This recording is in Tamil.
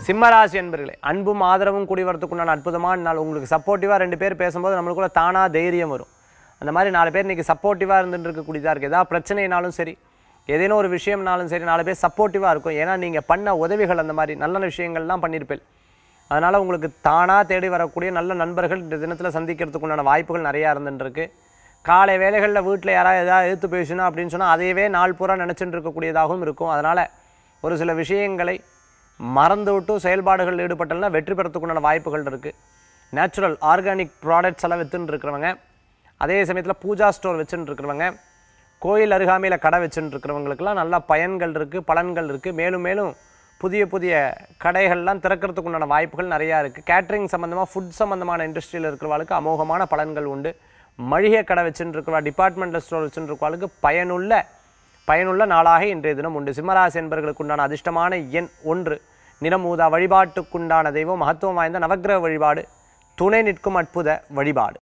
சிம்மராசி என்பர்களே அன்பும் ஆதரவும் கூடி வரதுக்குண்டான அற்புதமான நாள் உங்களுக்கு சப்போர்ட்டிவாக ரெண்டு பேர் பேசும்போது நம்மளுக்குள்ள தானாக தைரியம் வரும் அந்த மாதிரி நாலு பேர் இன்றைக்கி சப்போர்ட்டிவாக இருந்துட்டு இருக்கக்கூடியதாக இருக்குது ஏதாவது பிரச்சனைனாலும் சரி ஏதேனும் ஒரு விஷயம்னாலும் சரி நாலு பேர் சப்போர்ட்டிவாக இருக்கும் ஏன்னா நீங்கள் பண்ண உதவிகள் அந்த மாதிரி நல்ல விஷயங்கள்லாம் பண்ணியிருப்பேன் அதனால் உங்களுக்கு தானாக தேடி வரக்கூடிய நல்ல நண்பர்கள் இந்த தினத்தில் சந்திக்கிறதுக்கு உண்டான வாய்ப்புகள் நிறையா இருந்துருக்கு காலை வேலைகளில் வீட்டில் யாராவது எதாவது எடுத்து பேசணும் அப்படின்னு சொன்னால் அதையவே நாள் பூரா நினச்சிட்டு இருக்கக்கூடியதாகவும் இருக்கும் அதனால் ஒரு சில விஷயங்களை மறந்து விட்டு செயல்பாடுகளில் ஈடுபட்டல்னா வெற்றி பெறத்துக்கு உண்டான வாய்ப்புகள் இருக்குது நேச்சுரல் ஆர்கானிக் ப்ராடக்ட்ஸ் எல்லாம் வித்துன்னு இருக்கிறவங்க அதே சமயத்தில் பூஜா ஸ்டோர் வச்சுட்டு இருக்கிறவங்க கோயில் அருகாமையில் கடை வச்சுட்டு இருக்கிறவங்களுக்கெல்லாம் நல்ல பயன்கள் இருக்குது பலன்கள் இருக்குது மேலும் மேலும் புதிய புதிய கடைகள்லாம் திறக்கிறதுக்கு உண்டான வாய்ப்புகள் நிறையா இருக்குது கேட்ரிங் சம்மந்தமாக ஃபுட் சம்மந்தமான இண்டஸ்ட்ரியில் இருக்கிறவாளுக்கு அமோகமான பலன்கள் உண்டு மளிகை கடை வச்சுட்டு இருக்கிறவா டிபார்ட்மெண்டல் ஸ்டோர் வச்சுட்டு இருக்கிறவாளுக்கு பயனுள்ள பயனுள்ள நாளாக இன்றைய தினம் உண்டு சிம்மராசி என்பர்களுக்கு உண்டான அதிர்ஷ்டமான எண் ஒன்று நிறமூதா வழிபாட்டுக்குண்டான தெய்வம் மகத்துவம் வாய்ந்த நவக்கிரக வழிபாடு துணை நிற்கும் அற்புத வழிபாடு